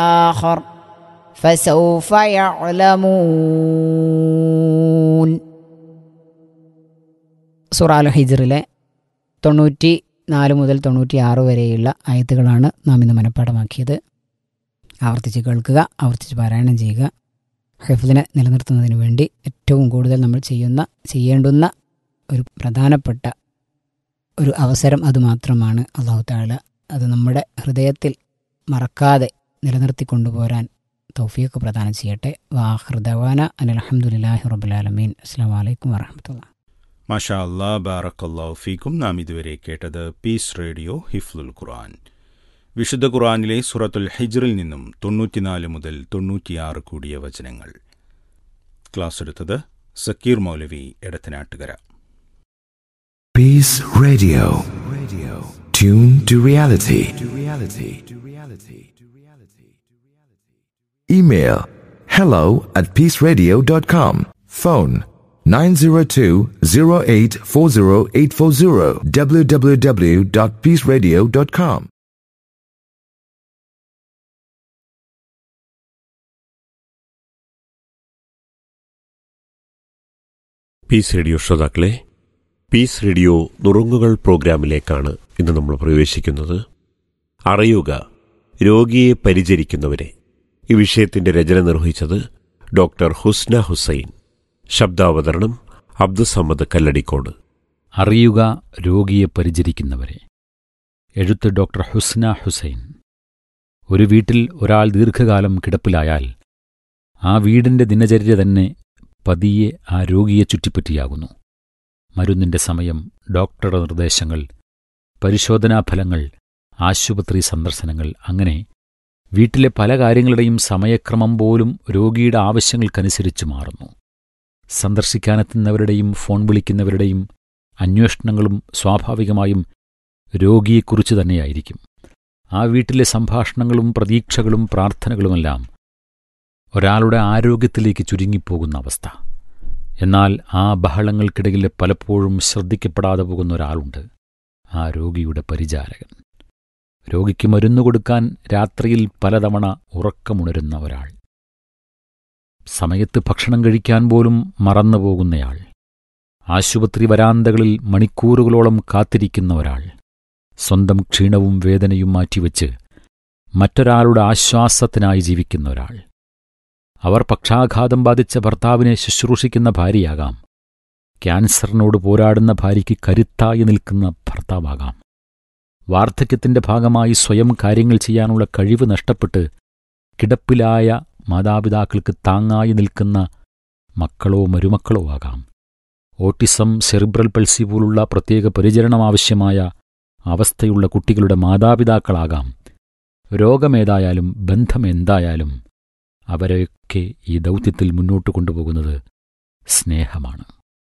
آخر فسوف يعلمون സൂറ അൽ ഹിജറിലെ തൊണ്ണൂറ്റി നാല് മുതൽ തൊണ്ണൂറ്റി ആറ് വരെയുള്ള ആയത്തുകളാണ് നാം ഇന്ന് മനഃപ്പാടമാക്കിയത് ആവർത്തിച്ച് കേൾക്കുക ആവർത്തിച്ച് പാരായണം ചെയ്യുക ഹെഫിദിനെ നിലനിർത്തുന്നതിന് വേണ്ടി ഏറ്റവും കൂടുതൽ നമ്മൾ ചെയ്യുന്ന ചെയ്യേണ്ടുന്ന ഒരു പ്രധാനപ്പെട്ട ഒരു അവസരം അതുമാത്രമാണ് അള്ളാഹു താല അത് നമ്മുടെ ഹൃദയത്തിൽ മറക്കാതെ നിലനിർത്തി കൊണ്ടുപോരാൻ തൗഫീഖ് പ്രദാനം ചെയ്യട്ടെ വാഹൃദവാന അലഹമുല്ലാഹി റബുലാലമീൻ അസ്സാം വലൈക്കും വാഹമത്തുള്ള മാഷാ അല്ലാ ബാറക്കല്ലാഹു ഫീക്കും നാം ഇതുവരെ കേട്ടത് പീസ് റേഡിയോ ഹിഫ്ലുൽ ഖുർആൻ വിശുദ്ധ ഖുർആനിലെ സുറത്തുൽ ഹിജ്റിൽ നിന്നും തൊണ്ണൂറ്റിനാല് മുതൽ തൊണ്ണൂറ്റിയാറ് കൂടിയ വചനങ്ങൾ ക്ലാസ് എടുത്തത് സക്കീർ മൗലവി Edathanattukara Peace Radio. Radio. Tune to reality. To reality. To reality. To reality. Email hello at peaceradio.com. Phone 902-0840840 www.peaceradio.com. Peace radio ശ്രോതാക്കളെ പീസ് റേഡിയോ നുറുങ്ങുകൾ പ്രോഗ്രാമിലേക്കാണ് ഇന്ന് നമ്മൾ പ്രവേശിക്കുന്നത് അറിയുക രോഗിയെ പരിചരിക്കുന്നവരെ ഈ വിഷയത്തിന്റെ രചന നിർവഹിച്ചത് ഡോക്ടർ ഹുസ്ന ഹുസൈൻ ശബ്ദാവതരണം അബ്ദുസമ്മദ് കല്ലടിക്കോട് അറിയുക രോഗിയെ പരിചരിക്കുന്നവരെ എഴുത്ത് ഡോക്ടർ ഹുസ്ന ഹുസൈൻ ഒരു വീട്ടിൽ ഒരാൾ ദീർഘകാലം കിടപ്പിലായാൽ ആ വീടിന്റെ ദിനചര്യ തന്നെ പതിയെ ആ രോഗിയെ ചുറ്റിപ്പറ്റിയാകുന്നു മരുന്നിന്റെ സമയം ഡോക്ടറുടെ നിർദ്ദേശങ്ങൾ പരിശോധനാഫലങ്ങൾ ആശുപത്രി സന്ദർശനങ്ങൾ അങ്ങനെ വീട്ടിലെ പല കാര്യങ്ങളുടെയും സമയക്രമം പോലും രോഗിയുടെ ആവശ്യങ്ങൾക്കനുസരിച്ച് മാറുന്നു സന്ദർശിക്കാനെത്തുന്നവരുടെയും ഫോൺ വിളിക്കുന്നവരുടെയും അന്വേഷണങ്ങളും സ്വാഭാവികമായും രോഗിയെക്കുറിച്ച് തന്നെയായിരിക്കും ആ വീട്ടിലെ സംഭാഷണങ്ങളും പ്രതീക്ഷകളും പ്രാർത്ഥനകളുമെല്ലാം ഒരാളുടെ ആരോഗ്യത്തിലേക്ക് ചുരുങ്ങിപ്പോകുന്ന അവസ്ഥ എന്നാൽ ആ ബഹളങ്ങൾക്കിടയിൽ പലപ്പോഴും ശ്രദ്ധിക്കപ്പെടാതെ പോകുന്ന ഒരാളുണ്ട് ആ രോഗിയുടെ പരിചാരകൻ രോഗിക്ക് മരുന്ന് കൊടുക്കാൻ രാത്രിയിൽ പലതവണ ഉറക്കമുണരുന്ന ഒരാൾ സമയത്ത് ഭക്ഷണം കഴിക്കാൻ പോലും മറന്നുപോകുന്നയാൾ ആശുപത്രി വരാന്തകളിൽ മണിക്കൂറുകളോളം കാത്തിരിക്കുന്ന ഒരാൾ സ്വന്തം ക്ഷീണവും വേദനയും മാറ്റിവെച്ച് മറ്റൊരാളുടെ ആശ്വാസത്തിനായി ജീവിക്കുന്ന ഒരാൾ അവർ പക്ഷാഘാതം ബാധിച്ച ഭർത്താവിനെ ശുശ്രൂഷിക്കുന്ന ഭാര്യയാകാം ക്യാൻസറിനോട് പോരാടുന്ന ഭാര്യയ്ക്ക് കരുത്തായി നിൽക്കുന്ന ഭർത്താവാകാം വാർദ്ധക്യത്തിന്റെ ഭാഗമായി സ്വയം കാര്യങ്ങൾ ചെയ്യാനുള്ള കഴിവ് നഷ്ടപ്പെട്ട് കിടപ്പിലായ മാതാപിതാക്കൾക്ക് താങ്ങായി നിൽക്കുന്ന മക്കളോ മരുമക്കളോ ആകാം ഓട്ടിസം സെറിബ്രൽ പൾസി പോലുള്ള പ്രത്യേക പരിചരണം ആവശ്യമായ അവസ്ഥയുള്ള കുട്ടികളുടെ മാതാപിതാക്കളാകാം രോഗമേതായാലും ബന്ധമെന്തായാലും അവരെയൊക്കെ ഈ ദൗത്യത്തിൽ മുന്നോട്ട് കൊണ്ടുപോകുന്നത് സ്നേഹമാണ്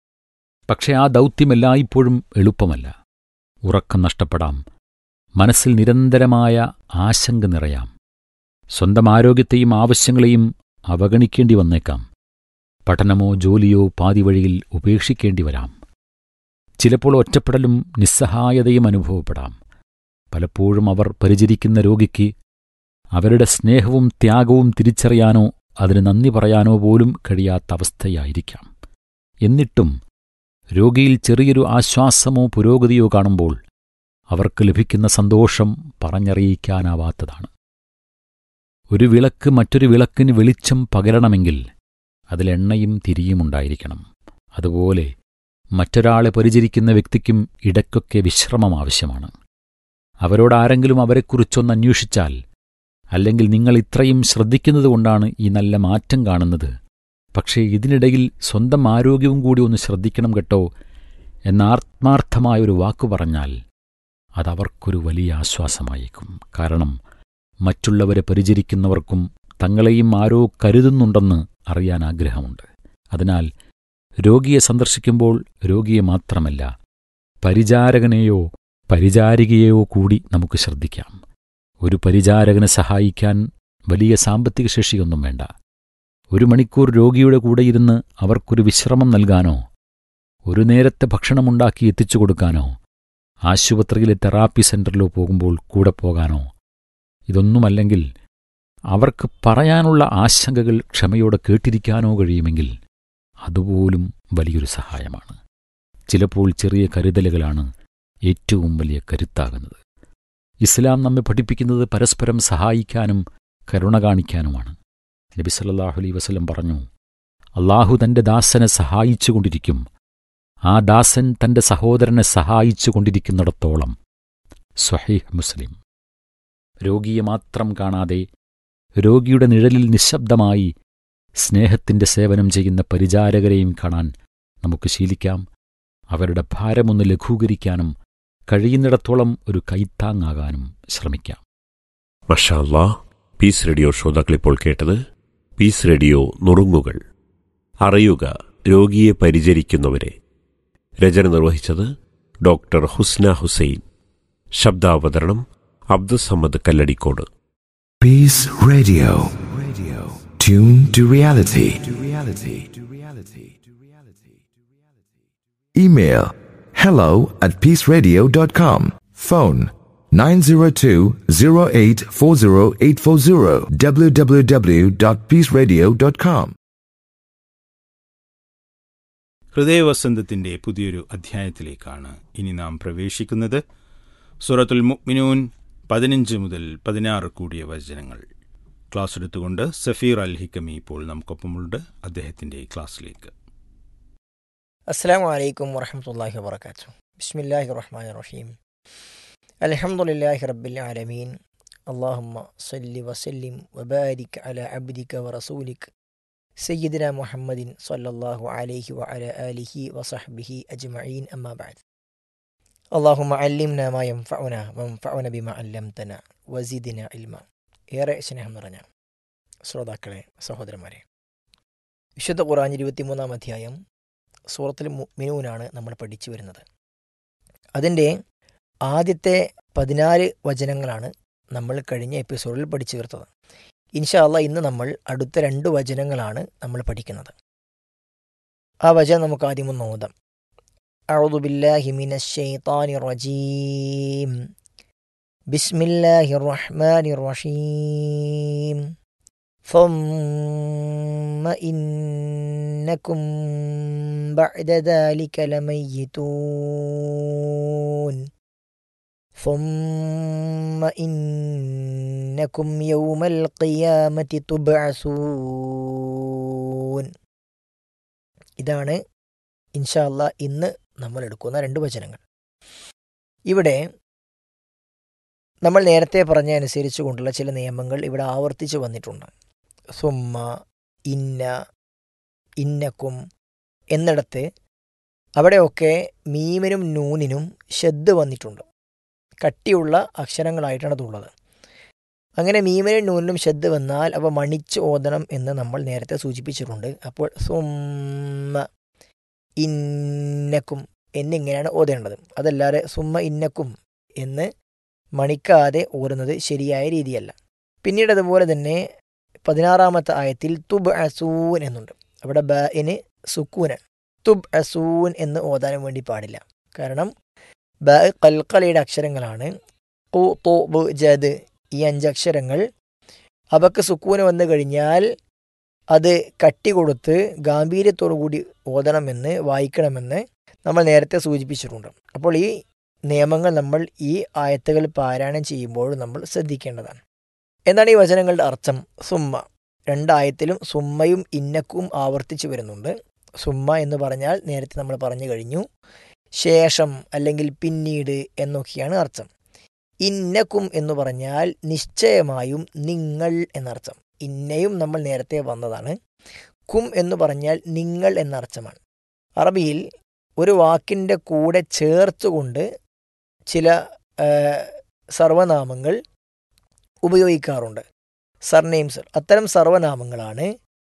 പക്ഷെ ആ ദൗത്യം എല്ലായ്പ്പോഴും എളുപ്പമല്ല ഉറക്കം നഷ്ടപ്പെടാം മനസ്സിൽ നിരന്തരമായ ആശങ്ക നിറയാം സ്വന്തം ആരോഗ്യത്തെയും ആവശ്യങ്ങളെയും അവഗണിക്കേണ്ടി വന്നേക്കാം പഠനമോ ജോലിയോ പാതിവഴിയിൽ ഉപേക്ഷിക്കേണ്ടി വരാം ചിലപ്പോൾ ഒറ്റപ്പെടലും നിസ്സഹായതയും അനുഭവപ്പെടാം പലപ്പോഴും അവർ പരിചരിക്കുന്ന രോഗിക്ക് അവരുടെ സ്നേഹവും ത്യാഗവും തിരിച്ചറിയാനോ അതിന് നന്ദി പറയാനോ പോലും കഴിയാത്ത അവസ്ഥയായിരിക്കാം എന്നിട്ടും രോഗിയിൽ ചെറിയൊരു ആശ്വാസമോ പുരോഗതിയോ കാണുമ്പോൾ അവർക്ക് ലഭിക്കുന്ന സന്തോഷം പറഞ്ഞറിയിക്കാനാവാത്തതാണ് ഒരു വിളക്ക് മറ്റൊരു വിളക്കിന് വെളിച്ചം പകരണമെങ്കിൽ അതിലെണ്ണയും തിരിയുമുണ്ടായിരിക്കണം അതുപോലെ മറ്റൊരാളെ പരിചരിക്കുന്ന വ്യക്തിക്കും ഇടയ്ക്കൊക്കെ വിശ്രമം ആവശ്യമാണ് അവരോടാരെങ്കിലും അവരെക്കുറിച്ചൊന്ന് അന്വേഷിച്ചാൽ അല്ലെങ്കിൽ നിങ്ങൾ ഇത്രയും ശ്രദ്ധിക്കുന്നതുകൊണ്ടാണ് ഈ നല്ല മാറ്റം കാണുന്നത് പക്ഷേ ഇതിനിടയിൽ സ്വന്തം ആരോഗ്യവും കൂടി ഒന്ന് ശ്രദ്ധിക്കണം കേട്ടോ എന്നാത്മാർത്ഥമായൊരു വാക്കു പറഞ്ഞാൽ അതവർക്കൊരു വലിയ ആശ്വാസമായേക്കും കാരണം മറ്റുള്ളവരെ പരിചരിക്കുന്നവർക്കും തങ്ങളെയും ആരോ കരുതുന്നുണ്ടെന്ന് അറിയാൻ ആഗ്രഹമുണ്ട് അതിനാൽ രോഗിയെ സന്ദർശിക്കുമ്പോൾ രോഗിയെ മാത്രമല്ല പരിചാരകനെയോ പരിചാരികയെയോ കൂടി നമുക്ക് ശ്രദ്ധിക്കാം ഒരു പരിചാരകനെ സഹായിക്കാൻ വലിയ സാമ്പത്തിക ശേഷിയൊന്നും വേണ്ട ഒരു മണിക്കൂർ രോഗിയുടെ കൂടെ ഇരുന്ന് അവർക്കൊരു വിശ്രമം നൽകാനോ ഒരു നേരത്തെ ഭക്ഷണമുണ്ടാക്കി എത്തിച്ചു കൊടുക്കാനോ ആശുപത്രിയിലെ തെറാപ്പി സെന്ററിലോ പോകുമ്പോൾ കൂടെ പോകാനോ ഇതൊന്നുമല്ലെങ്കിൽ അവർക്ക് പറയാനുള്ള ആശങ്കകൾ ക്ഷമയോടെ കേട്ടിരിക്കാനോ കഴിയുമെങ്കിൽ അതുപോലും വലിയൊരു സഹായമാണ് ചിലപ്പോൾ ചെറിയ കരുതലുകളാണ് ഏറ്റവും വലിയ കരുത്താകുന്നത് ഇസ്ലാം നമ്മെ പഠിപ്പിക്കുന്നത് പരസ്പരം സഹായിക്കാനും കരുണ കാണിക്കാനുമാണ് നബി സല്ലല്ലാഹു അലൈഹി വസല്ലം പറഞ്ഞു അള്ളാഹു തന്റെ ദാസനെ സഹായിച്ചുകൊണ്ടിരിക്കും ആ ദാസൻ തന്റെ സഹോദരനെ സഹായിച്ചുകൊണ്ടിരിക്കുന്നിടത്തോളം സ്വഹീഹ് മുസ്ലിം രോഗിയെ മാത്രം കാണാതെ രോഗിയുടെ നിഴലിൽ നിശബ്ദമായി സ്നേഹത്തിന്റെ സേവനം ചെയ്യുന്ന പരിചാരകരെയും കാണാൻ നമുക്ക് ശീലിക്കാം അവരുടെ ഭാരമൊന്ന് ലഘൂകരിക്കാനും കഴിയുന്നിടത്തോളം ഒരു കൈത്താങ്ങാകാനും ശ്രമിക്കാം മഷാ അല്ലാ പീസ് റേഡിയോ ശ്രോതാക്കളിപ്പോൾ കേട്ടത് പീസ് റേഡിയോ നുറുങ്ങുകൾ അറിയുക രോഗിയെ പരിചരിക്കുന്നവരെ രചന നിർവഹിച്ചത് ഡോക്ടർ ഹുസ്ന ഹുസൈൻ ശബ്ദാവതരണം Abdussamad Kalladikode Peace Radio. Radio. Tune to reality. To reality. To reality. To reality. Email hello at peaceradio.com. Phone 902-0840840 www.peaceradio.com. ഹൃദയവസന്തത്തിന്റെ പുതിയൊരു അധ്യായത്തിലേക്കാണ് ഇനി നാം പ്രവേശിക്കുന്നത് സൂറത്തുൽ മുഅ്മിനൂൻ പതിനഞ്ച് മുതൽ പതിനാറ് കൂടിയ വചനങ്ങൾ ക്ലാസ് എടുത്തുകൊണ്ട് സഫീർ അൽ ഹിക്കമി ഇപ്പോൾ നമുക്കൊപ്പമുണ്ട് അദ്ദേഹത്തിന്റെ ക്ലാസ്സിലേക്ക് السلام عليكم ورحمة الله وبركاته بسم الله الرحمن الرحيم الحمد لله رب العالمين اللهم صل وسلم وبارك على عبدك ورسولك سيدنا محمد صلى الله عليه وعلى آله وصحبه أجمعين أما بعد اللهم علمنا ما ينفعنا وانفعنا بما علمتنا وزدنا علما ഏറെ സ്നേഹം നിറഞ്ഞ ശ്രോതാക്കളെ സഹോദരന്മാരെ വിശുദ്ധ ഖുറാൻ ഇരുപത്തിമൂന്നാം അധ്യായം സൂറത്തിൽ മിനുവിനാണ് നമ്മൾ പഠിച്ചു വരുന്നത് അതിൻ്റെ ആദ്യത്തെ പതിനാല് വചനങ്ങളാണ് നമ്മൾ കഴിഞ്ഞ എപ്പിസോഡിൽ പഠിച്ചു തീർത്തത് ഇൻഷാല്ല ഇന്ന് നമ്മൾ അടുത്ത രണ്ട് വചനങ്ങളാണ് നമ്മൾ പഠിക്കുന്നത് ആ വചനം നമുക്ക് ആദ്യം ഒന്ന് ഓതാം أعوذ بالله من الشيطان الرجيم بسم الله الرحمن الرحيم ثم إنكم بعد ذلك لميتون ثم إنكم يوم القيامة تبعثون ഇതാണ് ഇൻഷാല്ല ഇന്ന് നമ്മൾ എടുക്കുന്ന രണ്ട് വചനങ്ങൾ ഇവിടെ നമ്മൾ നേരത്തെ പറഞ്ഞ അനുസരിച്ച് കൊണ്ടുള്ള ചില നിയമങ്ങൾ ഇവിടെ ആവർത്തിച്ച് വന്നിട്ടുണ്ട് സുമ്മ ഇന്ന ഇന്നക്കും എന്നിടത്ത് അവിടെയൊക്കെ മീമിനും നൂനിനും ഷെദ് വന്നിട്ടുണ്ട് കട്ടിയുള്ള അക്ഷരങ്ങളായിട്ടാണ് അതുള്ളത് അങ്ങനെ മീമിനും നൂനിനും ഷെദ് വന്നാൽ അവ മണിച്ച് ഓതണം എന്ന് നമ്മൾ നേരത്തെ സൂചിപ്പിച്ചിട്ടുണ്ട് അപ്പോൾ സുമ്മ ഇന്നക്കും എന്നിങ്ങനെയാണ് ഓതേണ്ടത് അതല്ലാതെ സുമ്മ ഇന്നക്കും എന്ന് മണിക്കാതെ ഓടുന്നത് ശരിയായ രീതിയല്ല പിന്നീട് അതുപോലെ തന്നെ പതിനാറാമത്തെ ആയത്തിൽ തുബ് അസൂൻ എന്നുണ്ട് അവിടെ ബന് സുക്കൂന് തുബ് അസൂൻ എന്ന് ഓതാനും വേണ്ടി പാടില്ല കാരണം ബ കൽക്കലയുടെ അക്ഷരങ്ങളാണ് കു തു ബ് ജദ് ഈ അഞ്ചക്ഷരങ്ങൾ അവക്ക് സുക്കൂന് വന്നു കഴിഞ്ഞാൽ അത് കട്ടി കൊടുത്ത് ഗാംഭീര്യത്തോടു കൂടി ഓതണമെന്ന് വായിക്കണമെന്ന് നമ്മൾ നേരത്തെ സൂചിപ്പിച്ചിട്ടുണ്ട് അപ്പോൾ ഈ നിയമങ്ങൾ നമ്മൾ ഈ ആയത്തുകൾ പാരായണം ചെയ്യുമ്പോൾ നമ്മൾ ശ്രദ്ധിക്കേണ്ടതാണ് എന്താണ് ഈ വചനങ്ങളുടെ അർത്ഥം സുമ്മ രണ്ടായത്തിലും സുമ്മയും ഇന്നക്കും ആവർത്തിച്ചു വരുന്നുണ്ട് സുമ്മ എന്ന് പറഞ്ഞാൽ നേരത്തെ നമ്മൾ പറഞ്ഞു കഴിഞ്ഞു ശേഷം അല്ലെങ്കിൽ പിന്നീട് എന്നൊക്കെയാണ് അർത്ഥം ഇന്നക്കും എന്ന് പറഞ്ഞാൽ നിശ്ചയമായും നിങ്ങൾ എന്നർത്ഥം ഇന്നയും നമ്മൾ നേരത്തെ വന്നതാണ് കും എന്ന് പറഞ്ഞാൽ നിങ്ങൾ എന്നർത്ഥമാണ് അറബിയിൽ ഒരു വാക്കിൻ്റെ കൂടെ ചേർത്തുകൊണ്ട് ചില സർവനാമങ്ങൾ ഉപയോഗിക്കാറുണ്ട് സർനെയിംസ് അത്തരം സർവനാമങ്ങളാണ്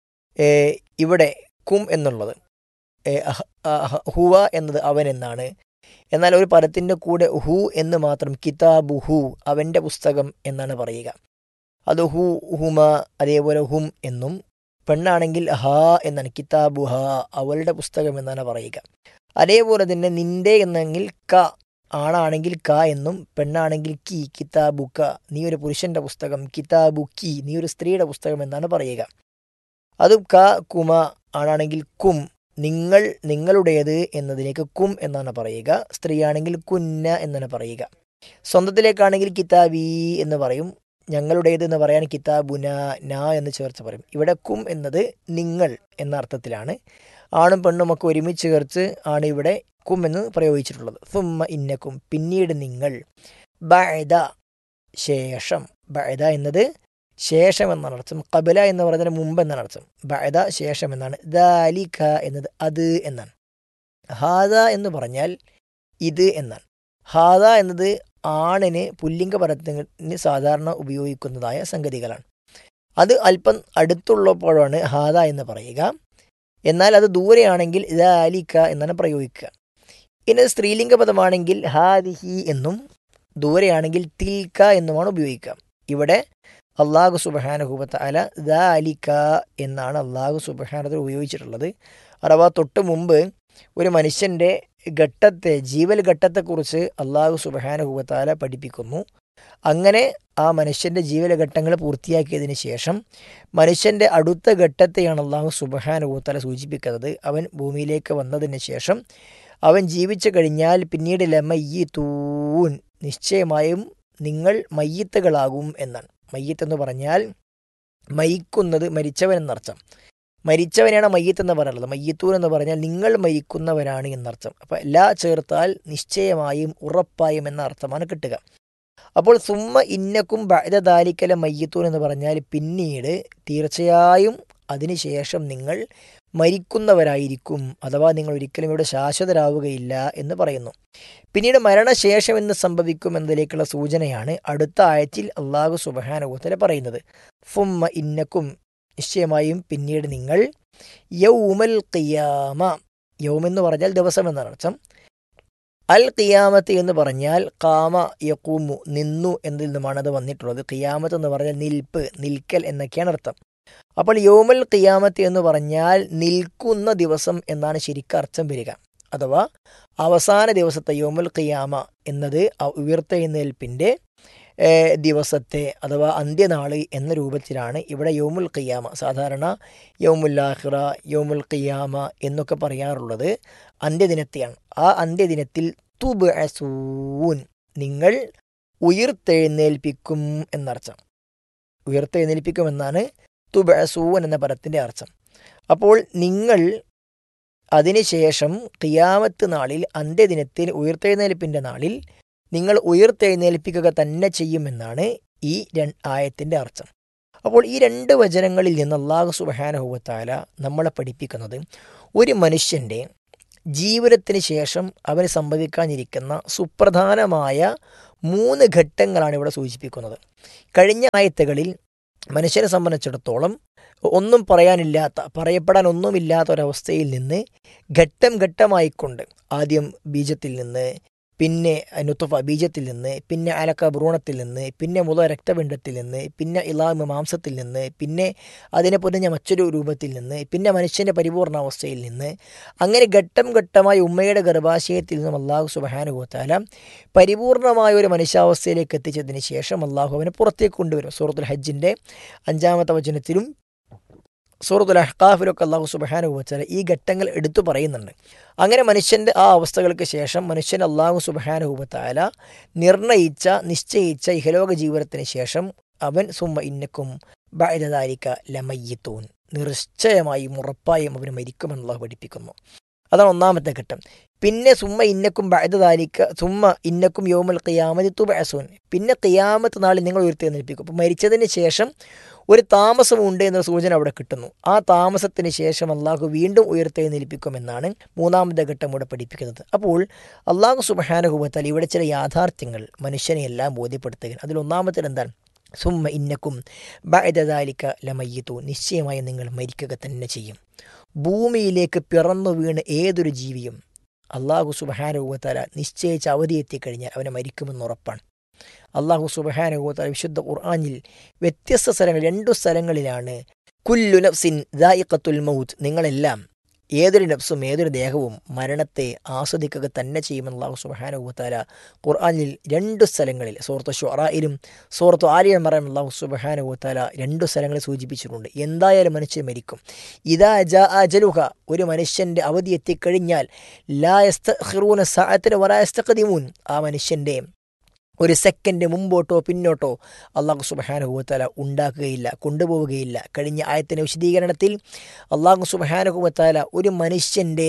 ഇവിടെ കും എന്നുള്ളത് ഹുവ എന്നത് അവൻ എന്നാണ് എന്നാൽ ഒരു പദത്തിൻ്റെ കൂടെ ഹു എന്ന് മാത്രം കിതാബു ഹു അവൻ്റെ പുസ്തകം എന്നാണ് പറയുക അത് ഹു ഹുമ അതേപോലെ ഹും എന്നും പെണ്ണാണെങ്കിൽ ഹ എന്നാണ് കിതാബു ഹ അവളുടെ പുസ്തകം എന്നാണ് പറയുക അതേപോലെ തന്നെ നിന്റെ എന്നെങ്കിൽ ക ആണാണെങ്കിൽ ക എന്നും പെണ്ണാണെങ്കിൽ കി കിതാബുക്ക നീ ഒരു പുരുഷന്റെ പുസ്തകം കിതാബു കി നീ ഒരു സ്ത്രീയുടെ പുസ്തകം എന്നാണ് പറയുക അത് ക കുമ ആണാണെങ്കിൽ കും നിങ്ങൾ നിങ്ങളുടേത് എന്നതിലേക്ക് കും എന്നാണ് പറയുക സ്ത്രീയാണെങ്കിൽ കുന്ന എന്നാണ് പറയുക സ്വന്തത്തിലേക്കാണെങ്കിൽ കിതാബി എന്ന് പറയും ഞങ്ങളുടേത് എന്ന് പറയാൻ കിതാബുന ന എന്ന് ചേർത്ത് പറയും ഇവിടെ കും എന്നത് നിങ്ങൾ എന്ന അർത്ഥത്തിലാണ് ആണും പെണ്ണും ഒക്കെ ഒരുമിച്ച് ചേർത്ത് ആണ് ഇവിടെ കും എന്ന് പ്രയോഗിച്ചിട്ടുള്ളത് സുമ്മ ഇന്നക്കും പിന്നീട് നിങ്ങൾ ബഅദ ശേഷം ബഅദ എന്നത് ശേഷം എന്നാണ് അർത്ഥം കബല എന്ന് പറയുന്നതിന് മുമ്പ് എന്നാണ് അർത്ഥം ബഅദ ശേഷം എന്നാണ് ദാലിക എന്നത് അത് എന്നാണ് ഹാദ എന്ന് പറഞ്ഞാൽ ഇത് എന്നാണ് ഹാദ എന്നത് ആണിന് പുല്ലിംഗ പദത്തിന് സാധാരണ ഉപയോഗിക്കുന്നതായ സംഗതികളാണ് അത് അല്പം അടുത്തുള്ളപ്പോഴാണ് ഹാദ എന്ന് പറയുക എന്നാൽ അത് ദൂരെയാണെങ്കിൽ ദാലിക എന്നാണ് പ്രയോഗിക്കുക ഇനി അത് സ്ത്രീലിംഗ പദമാണെങ്കിൽ ഹാദിഹി എന്നും ദൂരെയാണെങ്കിൽ തിൽക്ക എന്നുമാണ് ഉപയോഗിക്കുക ഇവിടെ അള്ളാഹു സുബഹാനഹുബത്ത് അല ദാലിക എന്നാണ് അള്ളാഹു സുബഹാനത്തിൽ ഉപയോഗിച്ചിട്ടുള്ളത് അഥവാ തൊട്ട് മുമ്പ് ഒരു മനുഷ്യൻ്റെ ഘട്ടത്തെ ജീവൽ ഘട്ടത്തെക്കുറിച്ച് അള്ളാഹു സുബഹാനഹുബത്താല പഠിപ്പിക്കുന്നു അങ്ങനെ ആ മനുഷ്യൻ്റെ ജീവലഘട്ടങ്ങൾ പൂർത്തിയാക്കിയതിന് ശേഷം മനുഷ്യൻ്റെ അടുത്ത ഘട്ടത്തെയാണ് അള്ളാഹു സുബഹാനുഭൂത്തല സൂചിപ്പിക്കുന്നത് അവൻ ഭൂമിയിലേക്ക് വന്നതിന് ശേഷം അവൻ ജീവിച്ചു കഴിഞ്ഞാൽ പിന്നീട് ലമയ്യത്തൂൻ നിശ്ചയമായും നിങ്ങൾ മയ്യത്തുകളാകും എന്നാണ് മയ്യത്ത് എന്ന് പറഞ്ഞാൽ മയിക്കുന്നത് മരിച്ചവൻ എന്നർത്ഥം മരിച്ചവനാണ് മയ്യത്ത് എന്ന് പറയുന്നത് മയ്യത്തൂൻ എന്ന് പറഞ്ഞാൽ നിങ്ങൾ മരിക്കുന്നവരാണ് എന്നർത്ഥം അപ്പം എല്ലാ ചേർത്താൽ നിശ്ചയമായും ഉറപ്പായും എന്ന അർത്ഥമാണ് കിട്ടുക അപ്പോൾ സുമ്മ ഇന്നക്കും ബഅദാലിക്കല മയ്യത്തൂൻ എന്ന് പറഞ്ഞാൽ പിന്നീട് തീർച്ചയായും അതിനുശേഷം നിങ്ങൾ മരിക്കുന്നവരായിരിക്കും അഥവാ നിങ്ങൾ ഒരിക്കലും ഇവിടെ ശാശ്വതരാവുകയില്ല എന്ന് പറയുന്നു പിന്നീട് മരണശേഷം എന്ന് സംഭവിക്കും എന്നതിലേക്കുള്ള സൂചനയാണ് അടുത്ത ആയത്തിൽ അള്ളാഹു സുബഹാനുഭവത്തിൽ പറയുന്നത് ഫുമ്മ ഇന്നക്കും നിശ്ചയമായും പിന്നീട് നിങ്ങൾ യൗമൽ ഖിയാമ യൗം എന്ന് പറഞ്ഞാൽ ദിവസം എന്നാണ് അർത്ഥം അൽ ഖിയാമത്ത് എന്ന് പറഞ്ഞാൽ കാമ യക്കൂമു നിന്നു എന്നതിൽ നിന്നുമാണ് അത് വന്നിട്ടുള്ളത് ഖിയാമത്ത് എന്ന് പറഞ്ഞാൽ നിൽപ്പ് നിൽക്കൽ എന്നൊക്കെയാണ് അർത്ഥം അപ്പോൾ യോമൽ ഖിയാമത്ത് എന്ന് പറഞ്ഞാൽ നിൽക്കുന്ന ദിവസം എന്നാണ് ശരിക്കും അർത്ഥം വരിക അഥവാ അവസാന ദിവസത്തെ യോമുൽ ഖിയാമ എന്നത് ഉയർത്തെഴുന്നേൽപ്പിൻ്റെ ദിവസത്തെ അഥവാ അന്ത്യനാള് എന്ന രൂപത്തിലാണ് ഇവിടെ യോമുൽ ഖിയാമ സാധാരണ യോമുല്ലാഹിറ യോമുൽ ഖിയാമ എന്നൊക്കെ പറയാറുള്ളത് അന്ത്യദിനത്തെയാണ് ആ അന്ത്യദിനത്തിൽ തുബ് അസൂൻ നിങ്ങൾ ഉയർത്തെഴുന്നേൽപ്പിക്കും എന്നർത്ഥം ഉയർത്തെഴുന്നേൽപ്പിക്കുമെന്നാണ് തുബ് അസൂൻ എന്ന പദത്തിൻ്റെ അർത്ഥം അപ്പോൾ നിങ്ങൾ അതിനുശേഷം ഖിയാമത്ത് നാളിൽ അന്ത്യദിനത്തിൽ ഉയർത്തെഴുന്നേൽപ്പിൻ്റെ നാളിൽ നിങ്ങൾ ഉയർത്തെഴുന്നേൽപ്പിക്കുക തന്നെ ചെയ്യുമെന്നാണ് ഈ രണ്ട് ആയത്തിൻ്റെ അർത്ഥം അപ്പോൾ ഈ രണ്ട് വചനങ്ങളിൽ നിന്ന് അള്ളാഹു സുബഹാനഹുവത്താല നമ്മളെ പഠിപ്പിക്കുന്നത് ഒരു മനുഷ്യൻ്റെ ജീവിതത്തിന് ശേഷം അവന് സംഭവിക്കാനിരിക്കുന്ന സുപ്രധാനമായ മൂന്ന് ഘട്ടങ്ങളാണ് ഇവിടെ സൂചിപ്പിക്കുന്നത് കഴിഞ്ഞ ആയത്തുകളിൽ മനുഷ്യനെ സംബന്ധിച്ചിടത്തോളം ഒന്നും പറയാനില്ലാത്ത പറയപ്പെടാൻ ഒന്നുമില്ലാത്ത ഒരവസ്ഥയിൽ നിന്ന് ഘട്ടം ഘട്ടമായിക്കൊണ്ട് ആദ്യം ബീജത്തിൽ നിന്ന് പിന്നെ നുത്തുഫ ബീജത്തിൽ നിന്ന് പിന്നെ അലക്ക ഭ്രൂണത്തിൽ നിന്ന് പിന്നെ മുത രക്തപിണ്ഡത്തിൽ നിന്ന് പിന്നെ ഇലാമ് മാംസത്തിൽ നിന്ന് പിന്നെ അതിനെ പൊതിഞ്ഞ മറ്റൊരു രൂപത്തിൽ നിന്ന് പിന്നെ മനുഷ്യൻ്റെ പരിപൂർണാവസ്ഥയിൽ നിന്ന് അങ്ങനെ ഘട്ടം ഘട്ടമായി ഉമ്മയുടെ ഗർഭാശയത്തിൽ നിന്നും അള്ളാഹു സുബഹാനുഭവത്താല പരിപൂർണമായ ഒരു മനുഷ്യാവസ്ഥയിലേക്ക് എത്തിച്ചതിന് ശേഷം അള്ളാഹു അവനെ പുറത്തേക്ക് കൊണ്ടുവരും സൂറത്തുൽ ഹജ്ജിൻ്റെ അഞ്ചാമത്തെ വചനത്തിലും സൂറത്തുൽ അഹ്കാഫിലൊക്കെ അള്ളാഹു സുബഹാനുഭവത്താല ഈ ഘട്ടങ്ങൾ എടുത്തു പറയുന്നുണ്ട് അങ്ങനെ മനുഷ്യൻ്റെ ആ അവസ്ഥകൾക്ക് ശേഷം മനുഷ്യൻ അള്ളാഹു സുബഹാനുഭവത്താല നിർണയിച്ച നിശ്ചയിച്ച ഇഹലോക ജീവിതത്തിന് ശേഷം അവൻ സുമ്മ ഇന്നക്കും ബൈദാരിക്ക ലമയ്യത്തൂൻ നിശ്ചയമായും ഉറപ്പായും അവന് മരിക്കുമെന്ന് അള്ളാഹു പഠിപ്പിക്കുന്നു അതാണ് ഒന്നാമത്തെ ഘട്ടം പിന്നെ സുമ്മ ഇന്നക്കും ബൈദാലിക്ക സുമ്മ ഇന്നക്കും യോമൽ ഖിയാമതി തുബഅസൂൻ പിന്നെ ഖിയാമത്ത് നാളിൽ നിങ്ങൾ ഉയർത്തെഴുന്നേൽപ്പിക്കും അപ്പോൾ മരിച്ചതിന് ശേഷം ഒരു താമസമുണ്ട് എന്ന സൂചന അവിടെ കിട്ടുന്നു ആ താമസത്തിന് ശേഷം അള്ളാഹു വീണ്ടും ഉയർത്തെഴുന്നേൽപ്പിക്കുമെന്നാണ് മൂന്നാമത്തെ ഘട്ടം ഇവിടെ പഠിപ്പിക്കുന്നത് അപ്പോൾ അള്ളാഹു സുബഹാനുഭവത്താൽ ഇവിടെ ചില യാഥാർത്ഥ്യങ്ങൾ മനുഷ്യനെ എല്ലാം ബോധ്യപ്പെടുത്തുകയാണ് അതിൽ ഒന്നാമത്തെ എന്താണ് സുമ്മ ഇന്നക്കും ബഅദാലിക്ക ലമയ്യത്തു നിശ്ചയമായും നിങ്ങൾ മരിക്കുക തന്നെ ചെയ്യും ഭൂമിയിലേക്ക് പിറന്നു വീണ് ഏതൊരു ജീവിയും അള്ളാഹു സുബഹാനുഭവത്താല നിശ്ചയിച്ച അവധി എത്തിക്കഴിഞ്ഞാൽ അവനെ മരിക്കുമെന്ന് ഉറപ്പാണ് അള്ളാഹു സുബഹാനുഭവത്താല വിശുദ്ധ ഖുർആാനിൽ വ്യത്യസ്ത സ്ഥലങ്ങൾ രണ്ടു സ്ഥലങ്ങളിലാണ് കുല്ലു നഫ്സിൻ ദായിഖത്തുൽ മൗത്ത് നിങ്ങളെല്ലാം ഏതൊരു നഫ്സും ഏതൊരു ദേഹവും മരണത്തെ ആസ്വദിക്കുക തന്നെ ചെയ്യുമെന്ന് അള്ളാഹു സുബഹാനുഭൂത്താല ഖുർആാനിൽ രണ്ട് സ്ഥലങ്ങളിൽ സൂറത്ത് ഷുറായിലും സൂറത്ത് ആലിയം പറയാൻ അള്ളാഹു സുബഹാനുഭൂത്താല രണ്ട് സ്ഥലങ്ങളിൽ സൂചിപ്പിച്ചിട്ടുണ്ട് എന്തായാലും മനുഷ്യൻ മരിക്കും ഇതാ ജ അജലുഹ ഒരു മനുഷ്യൻ്റെ അവധി എത്തിക്കഴിഞ്ഞാൽ ലായസ്തൂന സായത്തിന് വരായസ്തഖദിമൂൻ ആ മനുഷ്യൻ്റെ ഒരു സെക്കൻഡ് മുമ്പോട്ടോ പിന്നോട്ടോ അള്ളാഹു സുബഹാനുഭവത്തല ഉണ്ടാക്കുകയില്ല കൊണ്ടുപോവുകയില്ല കഴിഞ്ഞ ആയത്തിൻ്റെ വിശദീകരണത്തിൽ അള്ളാഹു സുബഹാനുഭവത്താല ഒരു മനുഷ്യൻ്റെ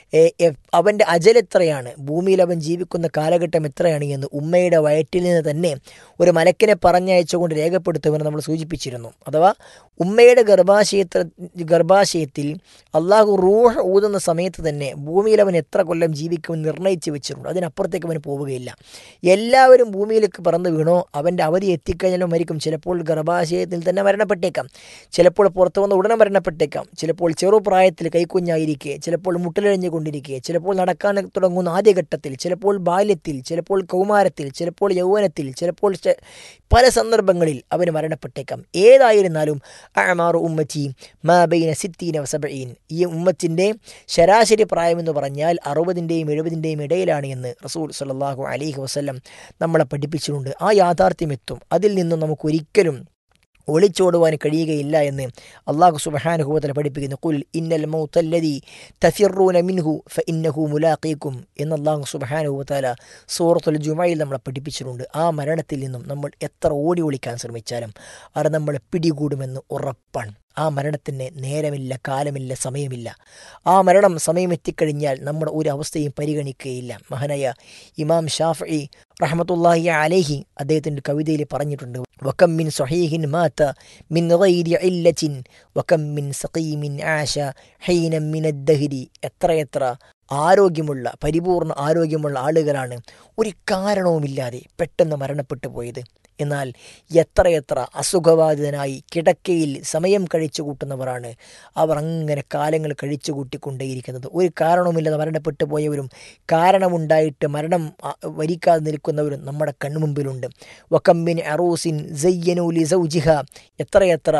അവൻ്റെ അജലെത്രയാണ് ഭൂമിയിൽ അവൻ ജീവിക്കുന്ന കാലഘട്ടം എത്രയാണ് എന്ന് ഉമ്മയുടെ വയറ്റിൽ നിന്ന് തന്നെ ഒരു മലക്കിനെ പറഞ്ഞയച്ചുകൊണ്ട് രേഖപ്പെടുത്തുമെന്ന് നമ്മൾ സൂചിപ്പിച്ചിരുന്നു അഥവാ ഉമ്മയുടെ ഗർഭാശയത്ര ഗർഭാശയത്തിൽ അള്ളാഹു റൂഹ് ഊതുന്ന സമയത്ത് തന്നെ ഭൂമിയിൽ അവൻ എത്ര കൊല്ലം ജീവിക്കുമെന്ന് നിർണ്ണയിച്ച് വെച്ചിട്ടുണ്ട് അതിനപ്പുറത്തേക്ക് അവന് പോവുകയില്ല എല്ലാവരും ഭൂമിയിലേക്ക് പറന്നു വീണോ അവൻ്റെ അവധി എത്തിക്കഴിഞ്ഞാലും മരിക്കും ചിലപ്പോൾ ഗർഭാശയത്തിൽ തന്നെ മരണപ്പെട്ടേക്കാം ചിലപ്പോൾ പുറത്തു വന്ന് ഉടനെ മരണപ്പെട്ടേക്കാം ചിലപ്പോൾ ചെറുപ്രായത്തിൽ കൈക്കുഞ്ഞായിരിക്കെ ചിലപ്പോൾ മുട്ടലഴിഞ്ഞുകൊണ്ടിരിക്കെ ചിലപ്പോൾ നടക്കാൻ തുടങ്ങുന്ന ആദ്യഘട്ടത്തിൽ ചിലപ്പോൾ ബാല്യത്തിൽ ചിലപ്പോൾ കൗമാരത്തിൽ ചിലപ്പോൾ യൗവനത്തിൽ ചിലപ്പോൾ പല സന്ദർഭങ്ങളിൽ അവന് മരണപ്പെട്ടേക്കാം ഏതായിരുന്നാലും അമാറു ഉമ്മറ്റി മാബൈന സിത്തീന വസബീൻ ഈ ഉമ്മത്തിൻ്റെ ശരാശരി പ്രായമെന്ന് പറഞ്ഞാൽ അറുപതിൻ്റെയും എഴുപതിൻ്റെയും ഇടയിലാണ് എന്ന് റസൂൽ സല്ലാഹു അലൈഹി വസ്ലം നമ്മളെ പഠിപ്പിച്ചിട്ടുണ്ട് ആ യാഥാർത്ഥ്യം എത്തും അതിൽ നിന്നും നമുക്കൊരിക്കലും ഒളിച്ചോടുവാൻ കഴിയുകയില്ല എന്ന് അള്ളാഹു സുബഹാനുഹൂവത്തിൽ പഠിപ്പിക്കുന്നു കുൽ ഇന്നൽ മൗത്തല്ലതി തഫിറൂന മിൻഹു ഫ ഇന്നഹു മുലാഖീക്കും എന്ന് അള്ളാഹു സുബഹാനുഹൂവത്താല സൂറത്തുൽ ജുമയിൽ നമ്മളെ പഠിപ്പിച്ചിട്ടുണ്ട് ആ മരണത്തിൽ നിന്നും നമ്മൾ എത്ര ഓടി ഒളിക്കാൻ ശ്രമിച്ചാലും അത് നമ്മളെ പിടികൂടുമെന്ന് ഉറപ്പാണ് ആ മരണത്തിന് നേരമില്ല കാലമില്ല സമയമില്ല ആ മരണം സമയമെത്തിക്കഴിഞ്ഞാൽ നമ്മുടെ ഒരു അവസ്ഥയും പരിഗണിക്കുകയില്ല മഹാനായ ഇമാം ഷാഫി റഹമത്തുല്ലാഹി അലേഹി അദ്ദേഹത്തിൻ്റെ കവിതയിൽ പറഞ്ഞിട്ടുണ്ട് വക്കം മിൻ സഹീഹിൻ മാത്ത മിൻ ഗൈരി ഇല്ലത്തിൻ വക്കം മിൻ സഖീമിൻ ആശ ഹൈനം മിൻ ദഹരി എത്രയെത്ര ആരോഗ്യമുള്ള പരിപൂർണ ആരോഗ്യമുള്ള ആളുകളാണ് ഒരു കാരണവുമില്ലാതെ പെട്ടെന്ന് മരണപ്പെട്ടു പോയത് എന്നാൽ എത്രയെത്ര അസുഖബാധിതനായി കിടക്കയിൽ സമയം കഴിച്ചു കൂട്ടുന്നവരാണ് അവർ അങ്ങനെ കാലങ്ങൾ കഴിച്ചു കൂട്ടിക്കൊണ്ടേയിരിക്കുന്നത് ഒരു കാരണവുമില്ലാതെ മരണപ്പെട്ടു പോയവരും കാരണമുണ്ടായിട്ട് മരണം വരിക്കാതെ നിൽക്കുന്നവരും നമ്മുടെ കൺമുമ്പിലുണ്ട് വക്കമ്മിൻ അറൂസിൻ സയ്യനൂലി സൗജിഹ എത്രയെത്ര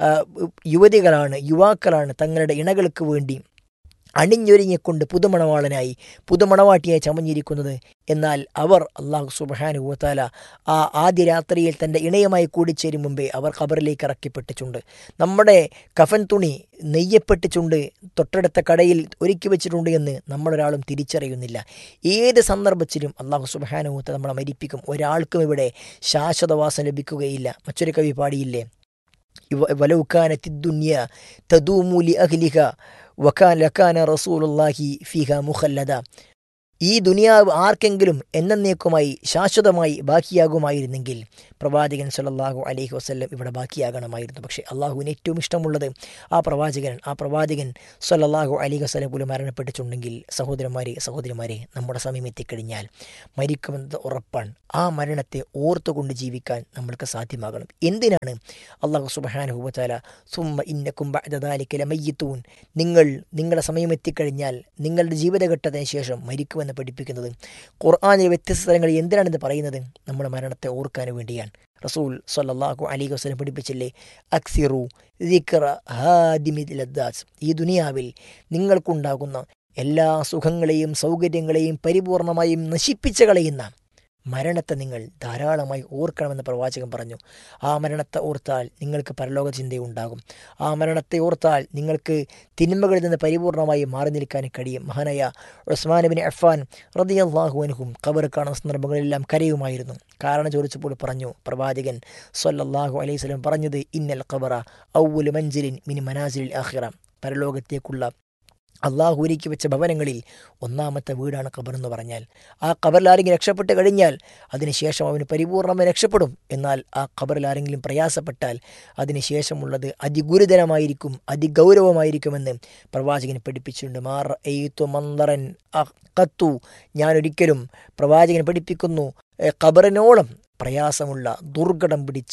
യുവതികളാണ് യുവാക്കളാണ് തങ്ങളുടെ ഇണകൾക്ക് വേണ്ടി അണിഞ്ഞൊരുങ്ങിക്കൊണ്ട് പുതുമണവാളനായി പുതുമണവാട്ടിയായി ചമഞ്ഞിരിക്കുന്നത് എന്നാൽ അവർ അള്ളാഹു സുബാനുഭൂത്താല ആ ആദ്യ രാത്രിയിൽ തൻ്റെ ഇണയുമായി കൂടിച്ചേരും മുമ്പേ അവർ ഖബറിലേക്ക് ഇറക്കിപ്പെട്ടിട്ടുണ്ട് നമ്മുടെ കഫൻ തുണി നെയ്യപ്പെട്ടിട്ടുണ്ട് തൊട്ടടുത്ത കടയിൽ ഒരുക്കി വെച്ചിട്ടുണ്ട് എന്ന് നമ്മളൊരാളും തിരിച്ചറിയുന്നില്ല ഏത് സന്ദർഭത്തിലും അള്ളാഹു സുബാനുഭൂത്ത നമ്മളെ മരിപ്പിക്കും ഒരാൾക്കും ഇവിടെ ശാശ്വതവാസം ലഭിക്കുകയില്ല മറ്റൊരു കവി പാടിയില്ലേ വലൗക്കാനത്തിദ്ദുന്യ തദൂമൂലി അഹ്ലിഹ വക്കാൻ ലക്കാന റസൂലുല്ലാഹി ഫിഹ മുഖല്ലദ ഈ ദുനിയാവ് ആർക്കെങ്കിലും എന്നേക്കുമായി ശാശ്വതമായി ബാക്കിയാകുമായിരുന്നെങ്കിൽ പ്രവാചകൻ സല്ലാഹു അലൈഹി വസ്ല്ലം ഇവിടെ ബാക്കിയാകണമായിരുന്നു പക്ഷേ അള്ളാഹുവിന് ഏറ്റവും ഇഷ്ടമുള്ളത് ആ പ്രവാചകൻ ആ പ്രവാചകൻ സല്ലാഹു അലൈഹി വസ്ലം പോലും മരണപ്പെട്ടിട്ടുണ്ടെങ്കിൽ സഹോദരന്മാരെ സഹോദരിമാരെ നമ്മുടെ സമയം എത്തിക്കഴിഞ്ഞാൽ മരിക്കുമെന്നത് ഉറപ്പാണ് ആ മരണത്തെ ഓർത്തുകൊണ്ട് ജീവിക്കാൻ നമ്മൾക്ക് സാധ്യമാകണം എന്തിനാണ് അള്ളാഹു സുബഹാനുഭവത്താല സുമ്മ ഇന്നക്കും ബദാലിക്കല മയ്യത്തൂൻ നിങ്ങൾ നിങ്ങളുടെ സമയം എത്തിക്കഴിഞ്ഞാൽ നിങ്ങളുടെ ജീവിതഘട്ടത്തിന് ശേഷം മരിക്കുമെന്ന് പഠിപ്പിക്കുന്നത് ഖുർആാനിലെ വ്യത്യസ്ത സ്ഥലങ്ങളിൽ എന്തിനാണിത് പറയുന്നത് നമ്മുടെ മരണത്തെ ഓർക്കാൻ വേണ്ടിയാണ് റസൂൽ സല്ലാഹു അലി വസ്ലം പഠിപ്പിച്ചില്ലേ അക്സിറു ദിക്റ ഹാദിമി ലദ്ദാസ് ഈ ദുനിയാവിൽ നിങ്ങൾക്കുണ്ടാകുന്ന എല്ലാ സുഖങ്ങളെയും സൗകര്യങ്ങളെയും പരിപൂർണമായും നശിപ്പിച്ച് കളയുന്ന മരണത്തെ നിങ്ങൾ ധാരാളമായി ഓർക്കണമെന്ന് പ്രവാചകൻ പറഞ്ഞു ആ മരണത്തെ ഓർത്താൽ നിങ്ങൾക്ക് പരലോക ചിന്തയുണ്ടാകും ആ മരണത്തെ ഓർത്താൽ നിങ്ങൾക്ക് തിന്മകളിൽ നിന്ന് പരിപൂർണമായി മാറി നിൽക്കാൻ കഴിയും മഹാനായ ഉസ്മാനബിൻ അഫാൻ റദിയല്ലാഹുവിനും ഖബർ കാണുന്ന സന്ദർഭങ്ങളെല്ലാം കരയുമായിരുന്നു കാരണം ചോദിച്ചപ്പോൾ പറഞ്ഞു പ്രവാചകൻ സൊല്ലാഹു അലൈഹി സ്വലം പറഞ്ഞത് ഇന്നൽ ഖബറ ഔവുൽ മഞ്ചിലിൻ മിനി മനാസിലിൽ ആഹിറ പരലോകത്തേക്കുള്ള അള്ളാഹു ഒരുക്കി വെച്ച ഭവനങ്ങളിൽ ഒന്നാമത്തെ വീടാണ് ഖബർ എന്ന് പറഞ്ഞാൽ ആ ഖബറിൽ ആരെങ്കിലും രക്ഷപ്പെട്ട് കഴിഞ്ഞാൽ അതിനുശേഷം അവന് പരിപൂർണമായി രക്ഷപ്പെടും എന്നാൽ ആ ഖബറിൽ ആരെങ്കിലും പ്രയാസപ്പെട്ടാൽ അതിനുശേഷമുള്ളത് അതിഗുരുതരമായിരിക്കും അതിഗൗരവമായിരിക്കുമെന്ന് പ്രവാചകൻ പഠിപ്പിച്ചിട്ടുണ്ട് മാർ എയ്ത്തു മന്ദറൻ കത്തു ഞാനൊരിക്കലും പ്രവാചകൻ പഠിപ്പിക്കുന്നു ഖബറിനോളം പ്രയാസമുള്ള ദുർഘടം പിടിച്ച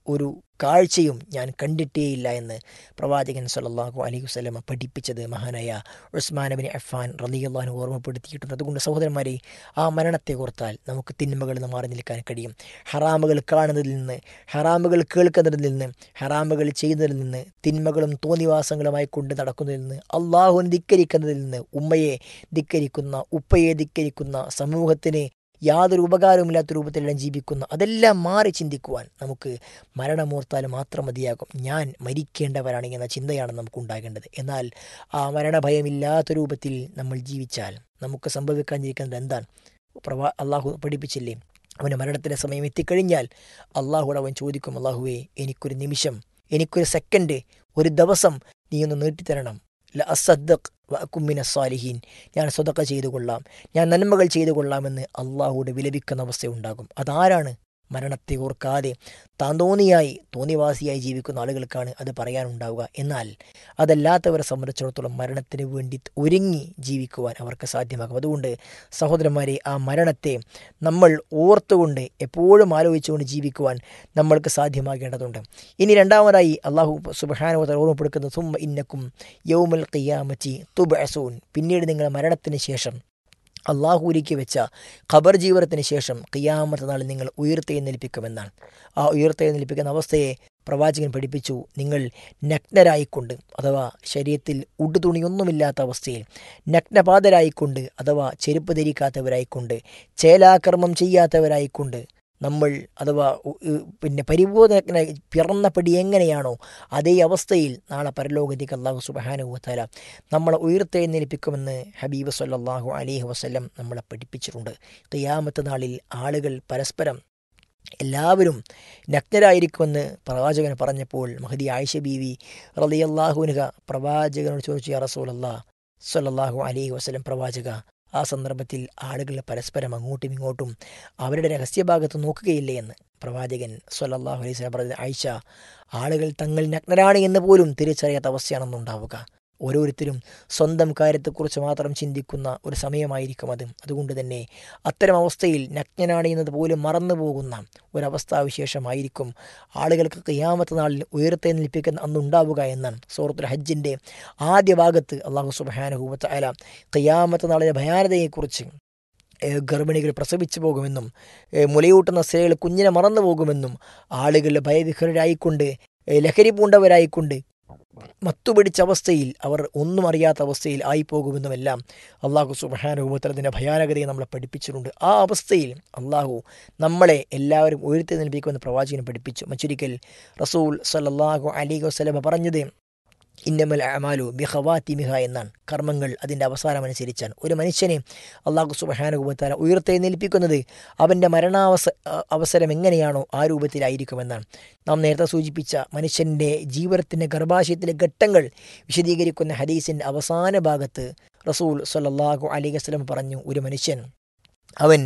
ഒരു കാഴ്ചയും ഞാൻ കണ്ടിട്ടേയില്ല എന്ന് പ്രവാചകൻ സല്ലല്ലാഹു അലൈഹി വസല്ലമ പഠിപ്പിച്ചത് മഹാനായ ഉസ്മാൻ ബിൻ അഫ്ഫാൻ റളിയല്ലാഹു ഓർമ്മപ്പെടുത്തിയിട്ടുണ്ട് അതുകൊണ്ട് സഹോദരന്മാരെ ആ മരണത്തെ ഓർത്താൽ നമുക്ക് തിന്മകളിൽ നിന്ന് മാറി നിൽക്കാൻ കഴിയും ഹറാമുകൾ കാണുന്നതിൽ നിന്ന് ഹറാമുകൾ കേൾക്കുന്നതിൽ നിന്ന് ഹറാമുകൾ ചെയ്യുന്നതിൽ നിന്ന് തിന്മകളും തോന്നിവാസങ്ങളുമായി കൊണ്ട് നടക്കുന്നതിൽ നിന്ന് അള്ളാഹുവിനെ ധിക്കരിക്കുന്നതിൽ നിന്ന് ഉമ്മയെ ധിക്കരിക്കുന്ന ഉപ്പയെ ധിക്കരിക്കുന്ന സമൂഹത്തിന് യാതൊരു ഉപകാരവുമില്ലാത്ത രൂപത്തിലെല്ലാം ജീവിക്കുന്ന അതെല്ലാം മാറി ചിന്തിക്കുവാൻ നമുക്ക് മരണമോർത്താൽ മാത്രം മതിയാകും ഞാൻ മരിക്കേണ്ടവരാണ് എന്ന ചിന്തയാണ് നമുക്ക് ഉണ്ടാകേണ്ടത് എന്നാൽ ആ മരണഭയമില്ലാത്ത രൂപത്തിൽ നമ്മൾ ജീവിച്ചാൽ നമുക്ക് സംഭവിക്കാനിരിക്കുന്നത് എന്താണ് പ്രവാ അള്ളാഹു പഠിപ്പിച്ചില്ലേ അവൻ്റെ മരണത്തിൻ്റെ സമയം എത്തിക്കഴിഞ്ഞാൽ അള്ളാഹുടെ അവൻ ചോദിക്കും അള്ളാഹുവേ എനിക്കൊരു നിമിഷം എനിക്കൊരു സെക്കൻഡ് ഒരു ദിവസം നീ ഒന്ന് നീട്ടിത്തരണം ല അസദ്ദഖ് വഅക്കുമിന സാലിഹീൻ ഞാൻ സ്വതക്ക ചെയ്തു കൊള്ളാം ഞാൻ നന്മകൾ ചെയ്തു കൊള്ളാമെന്ന് അള്ളാഹുവിടെ വിലപിക്കുന്ന അവസ്ഥയുണ്ടാകും അതാരാണ് മരണത്തെ ഓർക്കാതെ താൻ തോന്നിയായി തോന്നിവാസിയായി ജീവിക്കുന്ന ആളുകൾക്കാണ് അത് പറയാനുണ്ടാവുക എന്നാൽ അതല്ലാത്തവരെ സംബന്ധിച്ചിടത്തോളം മരണത്തിന് വേണ്ടി ഒരുങ്ങി ജീവിക്കുവാൻ അവർക്ക് സാധ്യമാകും അതുകൊണ്ട് സഹോദരന്മാരെ ആ മരണത്തെ നമ്മൾ ഓർത്തുകൊണ്ട് എപ്പോഴും ആലോചിച്ചുകൊണ്ട് ജീവിക്കുവാൻ നമ്മൾക്ക് സാധ്യമാകേണ്ടതുണ്ട് ഇനി രണ്ടാമതായി അള്ളാഹു സുബഹാനുവത ഓർമ്മപ്പെടുക്കുന്ന സുമ്മ ഇന്നക്കും യൗമൽ ഖിയാമറ്റി തുബഅസൂൻ പിന്നീട് നിങ്ങൾ മരണത്തിന് ശേഷം അള്ളാഹു ഒരുക്കി വെച്ച ഖബർ ജീവനത്തിന് ശേഷം ഖിയാമത്ത് നാളിൽ നിങ്ങൾ ഉയർത്തെഴുന്നേൽപ്പിക്കുമെന്നാണ് ആ ഉയർത്തെഴുന്നേൽപ്പിക്കുന്ന അവസ്ഥയെ പ്രവാചകൻ പഠിപ്പിച്ചു നിങ്ങൾ നഗ്നരായിക്കൊണ്ട് അഥവാ ശരീരത്തിൽ ഉടുതുണിയൊന്നുമില്ലാത്ത അവസ്ഥയിൽ നഗ്നപാതരായിക്കൊണ്ട് അഥവാ ചെരുപ്പ് ധരിക്കാത്തവരായിക്കൊണ്ട് ചേലാകർമ്മം ചെയ്യാത്തവരായിക്കൊണ്ട് നമ്മൾ അഥവാ ഉ- ഉ- പിന്നെ പരിബോധന പിറന്ന പടി എങ്ങനെയാണോ അതേ അവസ്ഥയിൽ നാളെ പരലോകത്തേക്ക് അള്ളാഹു സുബഹാനുഭവത്താല നമ്മളെ ഉയർത്തെഴുന്നേൽപ്പിക്കുമെന്ന് ഹബീബ് സല്ലല്ലാഹു അലൈഹി വസല്ലം നമ്മളെ പഠിപ്പിച്ചിട്ടുണ്ട് ഖിയാമത്ത് നാളിൽ ആളുകൾ പരസ്പരം എല്ലാവരും നഗ്നരായിരിക്കുമെന്ന് പ്രവാചകൻ പറഞ്ഞപ്പോൾ മഹദി ആയിഷ ബീവി റളിയല്ലാഹുനുക പ്രവാചകനോട് ചോദിച്ചു യാ റസൂലല്ലാ സല്ലല്ലാഹു അലൈഹി വസല്ലം പ്രവാചക ആ സന്ദർഭത്തിൽ ആളുകൾ പരസ്പരം അങ്ങോട്ടും ഇങ്ങോട്ടും അവരുടെ രഹസ്യഭാഗത്ത് നോക്കുകയില്ലേ എന്ന് പ്രവാചകൻ സല്ലല്ലാഹു അലൈഹി വസല്ലം പറഞ്ഞ ആയിഷ ആളുകൾ തങ്ങൾ നഗ്നരാണ് എന്ന് പോലും തിരിച്ചറിയാത്ത അവസ്ഥയാണെന്നുണ്ടാവുക ഓരോരുത്തരും സ്വന്തം കാര്യത്തെക്കുറിച്ച് മാത്രം ചിന്തിക്കുന്ന ഒരു സമയമായിരിക്കും അത് അതുകൊണ്ട് തന്നെ അത്തരം അവസ്ഥയിൽ നഗ്നനാണ് എന്നത് പോലും മറന്നു പോകുന്ന ഒരവസ്ഥാവിശേഷമായിരിക്കും ആളുകൾക്ക് ഖിയാമത്ത് നാളിൽ ഉയർത്തെന്നിൽപ്പിക്കുന്ന അന്നുണ്ടാവുക എന്നാണ് സൂറത്തുൽ ഹജ്ജിൻ്റെ ആദ്യ ഭാഗത്ത് അള്ളാഹു സുബാനഹൂബത്ത് അല ഖിയാമത്ത് നാളിലെ ഭയാനതയെക്കുറിച്ച് ഏഹ് ഗർഭിണികൾ പ്രസവിച്ചു പോകുമെന്നും ഏഹ് മുലയൂട്ടുന്ന സ്ത്രീകൾ കുഞ്ഞിനെ മറന്നു പോകുമെന്നും ആളുകൾ ഭയവിഹ്വലരായിക്കൊണ്ട് ഏഹ് ലഹരി പൂണ്ടവരായിക്കൊണ്ട് മത്തുപിടിച്ച അവസ്ഥയിൽ അവർ ഒന്നും അറിയാത്ത അവസ്ഥയിൽ ആയിപ്പോകുമെന്നുമെല്ലാം അള്ളാഹു സുബാനുഭവത്തിൻ്റെ ഭയാനകതയെ നമ്മളെ പഠിപ്പിച്ചിട്ടുണ്ട് ആ അവസ്ഥയിൽ അള്ളാഹു നമ്മളെ എല്ലാവരും ഉയർത്തി നിൽപ്പിക്കുമെന്ന് പ്രവാചകൻ പഠിപ്പിച്ചു മറ്റൊരിക്കൽ റസൂൽ സല്ലല്ലാഹു അലൈഹി വസല്ലമ പറഞ്ഞത് ഇന്നമൽ അമാലു ബിഹവാത്തിമിഹ എന്നാണ് കർമ്മങ്ങൾ അതിൻ്റെ അവസാനമനുസരിച്ചാണ് ഒരു മനുഷ്യനെ അള്ളാഹു സുബഹാനുഭവത്താല ഉയർത്തെഴുന്നേൽപ്പിക്കുന്നത് അവൻ്റെ മരണാവസ അവസരം എങ്ങനെയാണോ ആ രൂപത്തിലായിരിക്കുമെന്നാണ് നാം നേരത്തെ സൂചിപ്പിച്ച മനുഷ്യൻ്റെ ജീവിതത്തിൻ്റെ ഗർഭാശയത്തിലെ ഘട്ടങ്ങൾ വിശദീകരിക്കുന്ന ഹദീസിൻ്റെ അവസാന ഭാഗത്ത് റസൂൽ സല്ലല്ലാഹു അലൈഹി വസല്ലം പറഞ്ഞു ഒരു മനുഷ്യൻ അവൻ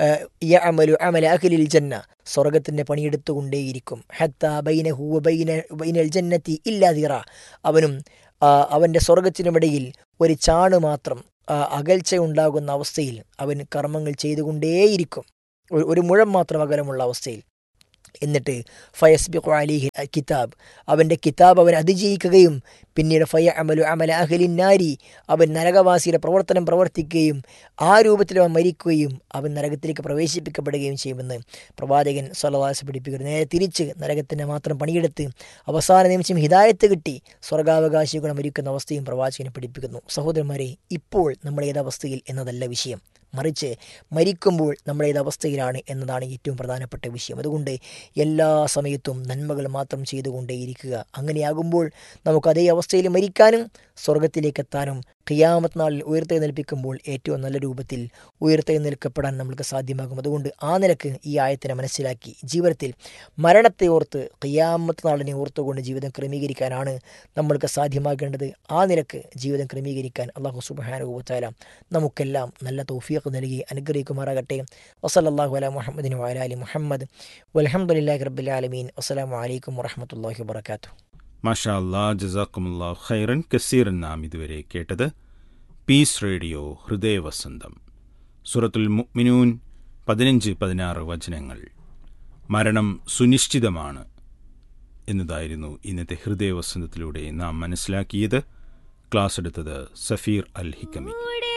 യഅമലു അമല അഖിലിൽ ജന്ന സ്വർഗത്തിൻ്റെ പണിയെടുത്തുകൊണ്ടേയിരിക്കും ഹത്ത ബൈനഹു ബൈന ബൈനൽ ജന്നത്തി ഇല്ലാതിറ അവനും ആ, അവൻ്റെ സ്വർഗത്തിനുമിടയിൽ ഒരു ചാണ് മാത്രം ആ, അകൽച്ചയുണ്ടാകുന്ന അവസ്ഥയിൽ അവൻ കർമ്മങ്ങൾ ചെയ്തുകൊണ്ടേയിരിക്കും ഒരു- ഒരു മുഴം മാത്രം അകലമുള്ള അവസ്ഥയിൽ എന്നിട്ട് ഫയസ്ബിഖു അലിഹി കിതാബ് അവൻ്റെ കിതാബ് അവൻ അതിജയിക്കുകയും പിന്നീട് ഫയ അമലു അമല അഹലിൻ നാരി അവൻ നരകവാസിയുടെ പ്രവർത്തനം പ്രവർത്തിക്കുകയും ആ രൂപത്തിൽ അവൻ മരിക്കുകയും അവൻ നരകത്തിലേക്ക് പ്രവേശിപ്പിക്കപ്പെടുകയും ചെയ്യുമെന്ന് പ്രവാചകൻ സ്വലവാസ പഠിപ്പിക്കുന്നു നേരെ തിരിച്ച് നരകത്തിൻ്റെ മാത്രം പണിയെടുത്ത് അവസാന നിമിഷം ഹിദായത്ത് കിട്ടി സ്വർഗാവകാശികളെ മരിക്കുന്ന അവസ്ഥയും പ്രവാചകനെ പഠിപ്പിക്കുന്നു സഹോദരന്മാരെ ഇപ്പോൾ നമ്മൾ ഏതവസ്ഥയിൽ എന്നതല്ല വിഷയം മറിച്ച് മരിക്കുമ്പോൾ നമ്മൾ ഏതവസ്ഥയിലാണ് എന്നതാണ് ഏറ്റവും പ്രധാനപ്പെട്ട വിഷയം അതുകൊണ്ട് എല്ലാ സമയത്തും നന്മകൾ മാത്രം ചെയ്തുകൊണ്ടേയിരിക്കുക അങ്ങനെയാകുമ്പോൾ നമുക്ക് അതേ അവസ്ഥയിൽ മരിക്കാനും സ്വർഗത്തിലേക്ക് എത്താനും ഖിയാമത്ത് നാളിൽ ഉയർത്തെഴുന്നേൽപ്പിക്കുമ്പോൾ ഏറ്റവും നല്ല രൂപത്തിൽ ഉയർത്തെഴുന്നേൽക്കപ്പെടാൻ നമ്മൾക്ക് സാധ്യമാകും അതുകൊണ്ട് ആ നിലക്ക് ഈ ആയത്തിനെ മനസ്സിലാക്കി ജീവിതത്തിൽ മരണത്തെ ഓർത്ത് ഖിയാമത്ത് നാളിനെ ഓർത്തുകൊണ്ട് ജീവിതം ക്രമീകരിക്കാനാണ് നമ്മൾക്ക് സാധ്യമാകേണ്ടത് ആ നിലക്ക് ജീവിതം ക്രമീകരിക്കാൻ അള്ളാഹു സുബാനുഭവത്താല നമുക്കെല്ലാം നല്ല തൗഫീഖ് നൽകി അനുഗ്രഹിക്കുമാറാകട്ടെ വസലല്ലാഹു അല മുഹമ്മദിന് വാലാലി മുഹമ്മദ് വലഹമുല്ലാഹി റബ്ബുലാലമീൻ അസ്സലാമു അലൈക്കും വറഹമത്തല്ലാഹി വാബർക്കാത്തു മാഷാ അല്ലാ ജസാക്കുമുല്ലാ ഖൈറൻ കസീറൻ നാം ഇതുവരെ കേട്ടത് പീസ് റേഡിയോ ഹൃദയവസന്തം സുറത്തുൽ മുഅ്മിനൂൻ പതിനഞ്ച് പതിനാറ് വചനങ്ങൾ മരണം സുനിശ്ചിതമാണ് എന്നതായിരുന്നു ഇന്നത്തെ ഹൃദയവസന്തത്തിലൂടെ നാം മനസ്സിലാക്കിയത് ക്ലാസ് എടുത്തത് സഫീർ അൽ ഹിക്കമി കൂടെ